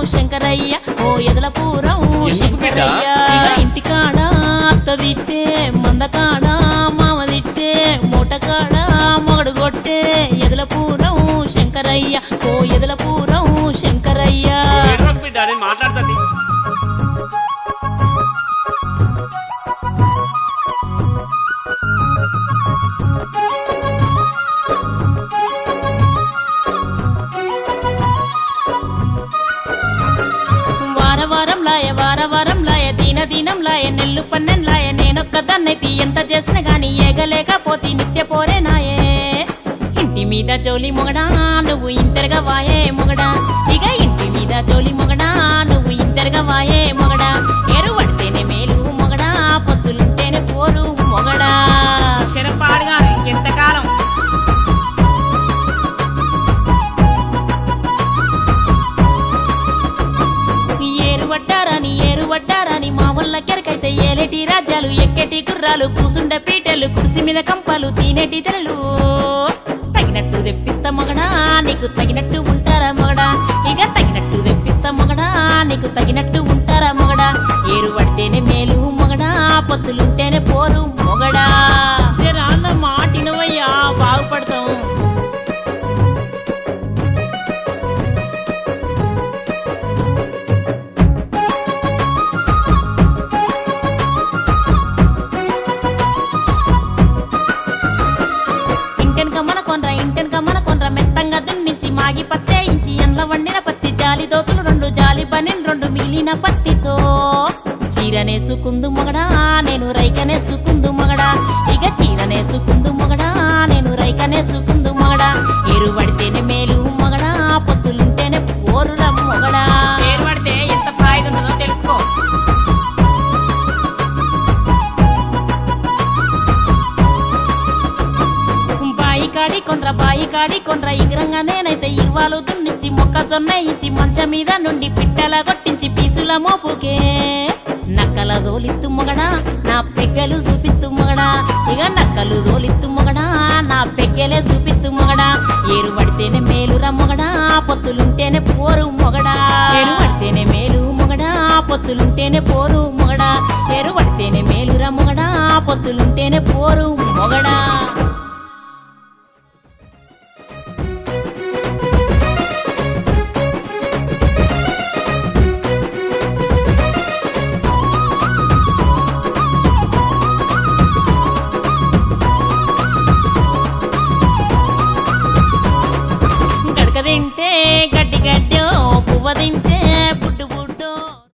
శంకరయ్య ఓ ఎదలపురం ఎందుకు బిడ్డ? శంకరయ్య ఇక ఇంటికాడ అత్త తిట్టే మందకాడ మామ తిట్టే మూటకాడ మొగడు కొట్టే ఎదలపురం శంకరయ్య ఓ ఎదలపురం శంకరయ్య ఏడవకు బిడ్డ నేను మాట్లాడుతుంది వార వారం లాయ వార వారం లాయ దీన దీనం లాయ నెల్లు పన్నెం లాయ నేనొక్క దన్నైతి ఎంత చేసిన గాని ఏగలేకపోతే నిత్య పోరే నాయే ఇంటి మీద జోలి మొగడా నువ్వు ఇంతరుగా వాయే మొగడా ఇక ఇంటి మీద జోలి మొగడా నువ్వు ఇంతరుగా వాయే మొగడా ఎరు పడితేనే మేలు మొగడా పొత్తులుంటేనే పోరు మొగడా శరపాడుగాను ఇంకెంతకాలం ఏరు పడ్డారని ఏరు పడ్డారని మా వల్ల కెరకైతే ఏలేటి రాజ్యాలు ఎక్కేటి గుర్రాలు కూసుండే పీటలు కుర్సి మీద కంపాలు తినేటి తెరలు తగినట్టు తెప్పిస్తా మగడా నీకు తగినట్టు ఉంటారా మగడా ఇక తగినట్టు తెప్పిస్తా మగడా నీకు తగినట్టు ఉంటారా మగడా ఏరు పడితేనే మేలు మొగడా పొత్తులుంటేనే పోరు మొగడా రాన్న మాటినవయ్యా బాగుపడతాం ఇంటెనక మన కొనర ఇంటెనక మన కొనర మెత్తంగా దున్నించి మాగి పత్తేయించి ఎండ్ల వండిన పత్తి జాలి దోతులు రెండు జాలి బనెన్ రెండు మిలిన పత్తితో చీరనేసుకుందు మొగడా నేను రైకనేసుకుందు మొగడా ఇక చీరనేసుకుందు మొగడా నేను రైకనేసుకుందు మొగడా ఎరు పడితేనే మేలు మొగడా పొత్తులుంటేనే పోరురా మొగడా పేరు పడితే ఎంత పాయిగా ఉన్నదో తెలుసుకో బాయి కాడి కొండ్ర బాయి కాడి కొండ్ర ఇగ్రంగా నేనైతే ఇరువాలు దున్నించి మొక్కజొన్న ఇచ్చి మంచం మీద నుండి పిట్టల కొట్టించి పీసుల మోపుకే నక్కల దోలిత్తు మొగడా నా పెగ్గలు చూపిత్తు మొగడా ఇక నక్కలు దోలిత్తు మొగడా నా పెగ్గలే చూపిత్తు మొగడా ఏరు పడితేనే మేలురా మొగడా పొత్తులుంటేనే పోరు మొగడా ఏరు పడితేనే మేలు మొగడా పొత్తులుంటేనే పోరు మొగడా ఏరు పడితేనే మేలురా మొగడా పొత్తులుంటేనే పోరు మొగడా